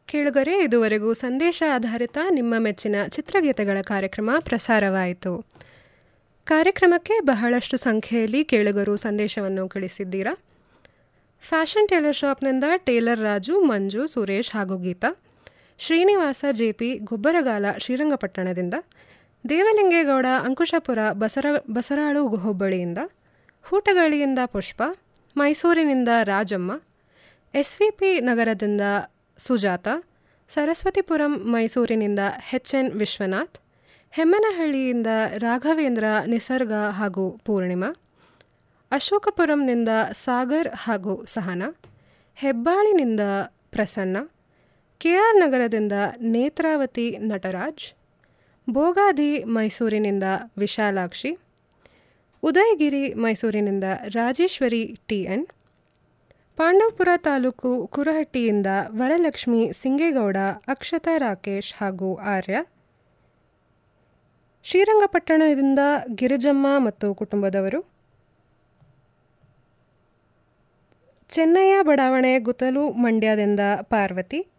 ಕೇಳುಗರೆ ಇದುವರೆಗೂ ಸಂದೇಶ ಆಧಾರಿತ ನಿಮ್ಮ ಮೆಚ್ಚಿನ ಚಿತ್ರಗೀತೆಗಳ ಕಾರ್ಯಕ್ರಮ ಪ್ರಸಾರವಾಯಿತು ಕಾರ್ಯಕ್ರಮಕ್ಕೆ ಬಹಳಷ್ಟು ಸಂಖ್ಯೆಯಲ್ಲಿ ಕೇಳುಗರು ಸಂದೇಶವನ್ನು ಕಳಿಸಿದ್ದೀರಾ ಫ್ಯಾಷನ್ ಟೇಲರ್ ಶಾಪ್ನಿಂದ ಟೇಲರ್ ರಾಜು ಮಂಜು ಸುರೇಶ್ ಹಾಗೂ ಗೀತಾ ಶ್ರೀನಿವಾಸ ಜೆಪಿ ಗೊಬ್ಬರಗಾಲ ಶ್ರೀರಂಗಪಟ್ಟಣದಿಂದ ದೇವಲಿಂಗೇಗೌಡ ಅಂಕುಶಪುರ ಬಸರ ಬಸರಾಳು ಹೋಬಳಿಯಿಂದ ಹೂಟಗಳಿಯಿಂದ ಪುಷ್ಪ ಮೈಸೂರಿನಿಂದ ರಾಜಮ್ಮ ಎಸ್ ವಿ ಪಿ ನಗರದಿಂದ ಸುಜಾತ ಸರಸ್ವತಿಪುರಂ ಮೈಸೂರಿನಿಂದ ಎಚ್ ಎನ್ ವಿಶ್ವನಾಥ್ ಹೆಮ್ಮನಹಳ್ಳಿಯಿಂದ ರಾಘವೇಂದ್ರ ನಿಸರ್ಗ ಹಾಗೂ ಪೂರ್ಣಿಮಾ ಅಶೋಕಪುರಂನಿಂದ ಸಾಗರ್ ಹಾಗೂ ಸಹನ ಹೆಬ್ಬಾಳಿನಿಂದ ಪ್ರಸನ್ನ ಕೆಆರ್ ನಗರದಿಂದ ನೇತ್ರಾವತಿ ನಟರಾಜ್ ಬೋಗಾದಿ ಮೈಸೂರಿನಿಂದ ವಿಶಾಲಾಕ್ಷಿ ಉದಯಗಿರಿ ಮೈಸೂರಿನಿಂದ ರಾಜೇಶ್ವರಿ ಟಿ ಎನ್ ಪಾಂಡವಪುರ ತಾಲೂಕು ಕುರಹಟ್ಟಿಯಿಂದ ವರಲಕ್ಷ್ಮಿ ಸಿಂಗೇಗೌಡ ಅಕ್ಷತಾ ರಾಕೇಶ್ ಹಾಗೂ ಆರ್ಯ ಶ್ರೀರಂಗಪಟ್ಟಣದಿಂದ ಗಿರಿಜಮ್ಮ ಮತ್ತು ಕುಟುಂಬದವರು ಚೆನ್ನಯ್ಯ ಬಡಾವಣೆ ಗುತ್ತಲು ಮಂಡ್ಯದಿಂದ ಪಾರ್ವತಿ